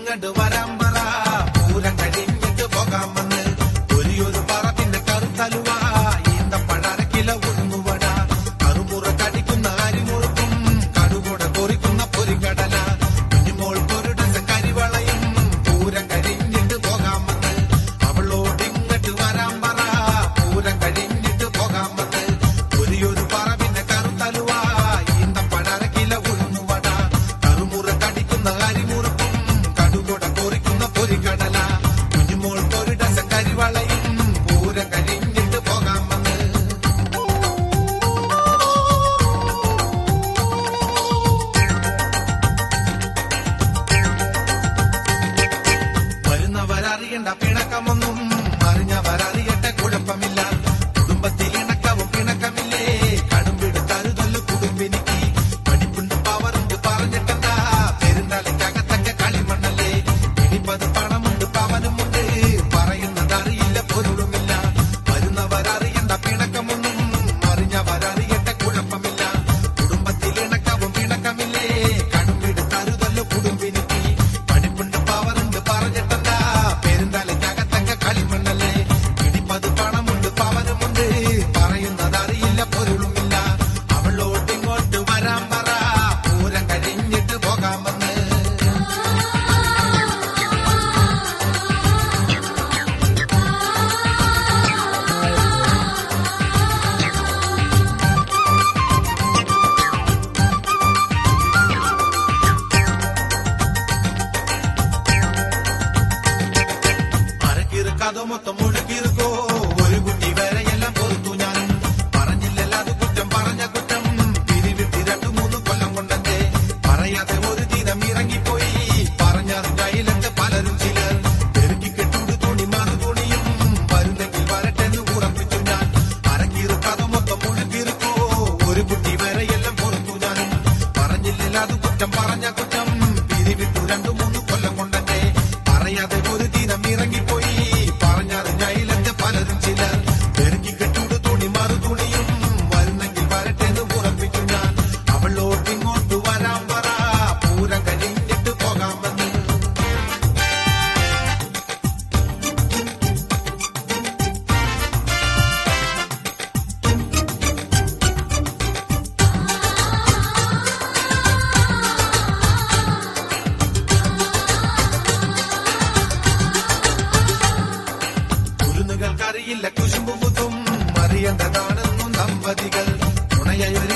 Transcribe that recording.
കണ്ടു വരാൻ പറ പൂരം കഴിഞ്ഞിട്ട് പോകാമെന്ന് ഒരിയൊരു പറ പിന്നെ കറുത്തലുവ ഈന്തപ്പഴ അരക്കില ഉഴുന്നുവട കറുമുറ കടിക്കുന്ന അരിമുറുക്കും കടുകൂടെ പൊറിക്കുന്ന പൊരിക്കടല കുഞ്ഞുമോൾ പൊരുടച്ച കരിവളയും പൂരം കഴിഞ്ഞിട്ട് പോകാമെന്ന് അവളോട് ഇങ്ങോട്ട് വരാൻ പറ പൂരം കഴിഞ്ഞിട്ട് പോകാമെന്ന് ഒരിയൊരു പറ പിന്നെ കറുത്തലുവ ഈന്തപ്പഴ അരക്കില ഉഴുന്നുവട കറുമുറ കടിക്കുന്ന അരിമുറുക്കും കടുകൂടെ പൊറിക്കുന്ന പൊരിക്കടല കുഞ്ഞുമോൾ പൊരുടച്ച കരിവളയും പൂരം കഴിഞ്ഞിട്ട് പോകാമെന്ന് വരുന്നവരറിയണ്ട പിണക്കമൊന്നും അറിഞ്ഞവരറിയട്ടെ കുഴപ്പമില്ല കുടുംബത്തിൽ ഇണക്കവും പിണക്കമില്ലേ കടുംപിടുത്തരുതല്ല കുടുംബിനിക്ക് പഠിപ്പുണ്ട് പവറുണ്ട് പറഞ്ഞിട്ടെന്താ പെരുന്നാളിക്കകത്തൊക്കെ കളിമണ്ണല്ലേ ഇനിപ്പത് പണമുണ്ട് പവനുമുണ്ട് പറയുന്നതറിയില്ല പൊരുളുമില്ല വരുന്നവരറിയണ്ട പിണക്കമൊന്നും അറിഞ്ഞവരറിയട്ടെ കുഴപ്പമില്ല കുടുംബത്തിൽ ഇണക്കവും പിണക്കമില്ലേ കടുംപിടുത്തരുതല്ല കുടുംബിനിക്ക് പഠിപ്പുണ്ട് പവറുണ്ട് പറഞ്ഞിട്ടെന്താ പെരുന്നാളിക്കകത്തൊക്കെ കളിമണ്ണല്ലേ ഇടിപ്പത് പണമുണ്ട് പവനുമുണ്ട് പറയുന്നതറിയില്ല പൊരുളുമില്ല അവളോട്ട് ഇങ്ങോട്ട് വരാൻ പറ പൂരം കഴിഞ്ഞിട്ട് പോകാമെന്ന് അരക്കിറുക്കാതോ മൊത്തം മുഴുക്കിറുക്കോ ഒരു കുട്ടി വരെ എല്ലാം പൊറുത്തു ഞാനും പറഞ്ഞില്ലല്ലോ അത് കുറ്റം പറഞ്ഞ കുറ്റം പിരിവിട്ട് രണ്ടു മൂന്ന് കൊല്ലം കൊണ്ടെന്റെ പറയാതെ ഒരു ദിനം ഇറങ്ങിപ്പോയി പറഞ്ഞത് കയ്യിലെന്റെ പലരും ചിലർ പെരുക്കി കെട്ടുട് തുണി മറു തുണിയും വരുന്നെങ്കിൽ വരട്ടെന്ന് ഉറപ്പിച്ചു ഞാൻ അരക്കിറുക്കാതോ മൊത്തം മുഴുക്കിറുക്കോ ഒരു കുട്ടി വരെ എല്ലാം പൊറുത്തു ഞാനും പറഞ്ഞില്ലല്ലോ അത് കുറ്റം പറഞ്ഞ കുറ്റം പിരിവിട്ടു രണ്ടു മൂന്ന് കൊല്ലം കൊണ്ടെന്റെ പറയാതെ ഒരു ദിനം ഇറങ്ങിപ്പോയി പറഞ്ഞറിഞ്ഞയിലെന്റെ പലരും ചിലർ പെരുക്കി കെട്ടുട് തുണി മറു തുണിയും വരുന്നെങ്കിൽ വരട്ടെന്ന് ഉറപ്പിച്ചു ഞാൻ അവളോട്ട് ഇങ്ങോട്ട് വരാൻ പറ പൂരം കഴിഞ്ഞിട്ട് പോകാമെന്ന് കുരുന്നുകൾക്കറിയില്ല കുശുമ്പും മുതും അറിയേണ്ടതാണെന്നും ദമ്പതികൾ തുണയൊരു